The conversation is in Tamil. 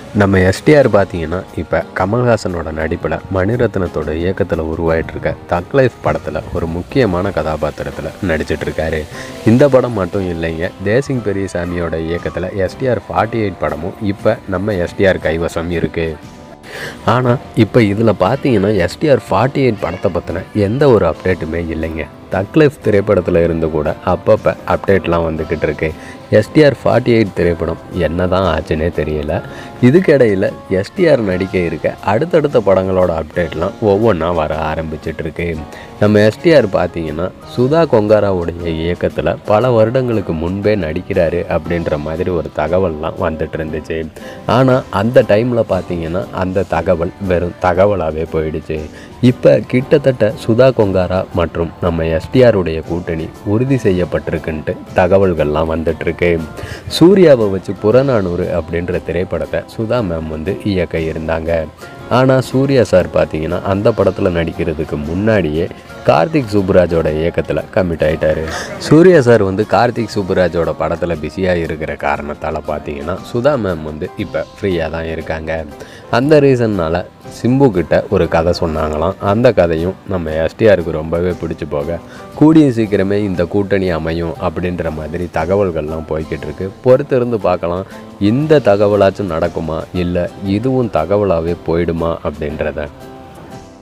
நம்ம எஸ்டிஆர் பார்த்தீங்கன்னா இப்போ கமல்ஹாசனோட நடிப்பில் மணிரத்னத்தோட இயக்கத்தில் உருவாயிட்டு இருக்க தக் லைஃப் படத்தில் ஒரு முக்கியமான கதாபாத்திரத்தில் நடிச்சிட்டு இருக்காரு இந்த படம் மட்டும் இல்லைங்க தேசிங் பெரியசாமியோட இயக்கத்தில் எஸ்டிஆர் ஃபார்ட்டி எயிட் படமும் இப்போ நம்ம எஸ்டிஆர் கைவசம் இருக்குது ஆனால் இப்போ இதில் பார்த்தீங்கன்னா எஸ்டிஆர் ஃபார்ட்டி எயிட் படத்தை பற்றின எந்த ஒரு அப்டேட்டுமே இல்லைங்க தக்லைஃப் திரைப்படத்தில் இருந்து கூட அப்பப்போ அப்டேட்லாம் வந்துக்கிட்டு இருக்கு எஸ்டிஆர் ஃபார்ட்டி எயிட் திரைப்படம் என்ன தான் ஆச்சுன்னே தெரியல இதுக்கிடையில் எஸ்டிஆர் நடிக்க இருக்க அடுத்தடுத்த படங்களோட அப்டேட்லாம் ஒவ்வொன்றா வர ஆரம்பிச்சிட்டு இருக்கு நம்ம எஸ்டிஆர் பார்த்தீங்கன்னா சுதா கொங்காராவுடைய இயக்கத்தில் பல வருடங்களுக்கு முன்பே நடிக்கிறாரு அப்படின்ற மாதிரி ஒரு தகவல்லாம் வந்துட்டு இருந்துச்சு ஆனால் அந்த டைமில் பார்த்தீங்கன்னா அந்த தகவல் வெறும் தகவலாகவே போயிடுச்சு இப்போ கிட்டத்தட்ட சுதா கொங்காரா மற்றும் நம்ம எஸ்டிஆருடைய கூட்டணி உறுதி செய்யப்பட்டிருக்குன்ட்டு தகவல்கள்லாம் வந்துட்டுருக்கு சூர்யாவை வச்சு புறநானூறு அப்படின்ற திரைப்படத்தை சுதா மேம் வந்து இயக்க இருந்தாங்க ஆனால் சூர்யா சார் பார்த்தீங்கன்னா அந்த படத்தில் நடிக்கிறதுக்கு முன்னாடியே கார்த்திக் சுப்புராஜோட இயக்கத்தில் கமிட் ஆயிட்டாரு சூர்யா சார் வந்து கார்த்திக் சுப்புராஜோட படத்தில் பிஸியாக இருக்கிற காரணத்தால் பார்த்தீங்கன்னா சுதா மேம் வந்து இப்போ ஃப்ரீயாக தான் இருக்காங்க அந்த ரீசன்னால் சிம்பு கிட்ட ஒரு கதை சொன்னாங்களாம் அந்த கதையும் நம்ம எஸ்டிஆருக்கு ரொம்பவே பிடிச்சி போக கூடிய சீக்கிரமே இந்த கூட்டணி அமையும் அப்படின்ற மாதிரி தகவல்கள்லாம் போய்கிட்டு இருக்கு பொறுத்திருந்து பார்க்கலாம் இந்த தகவலாச்சும் நடக்குமா இல்லை இதுவும் தகவலாகவே போயிடுமா அப்படின்றத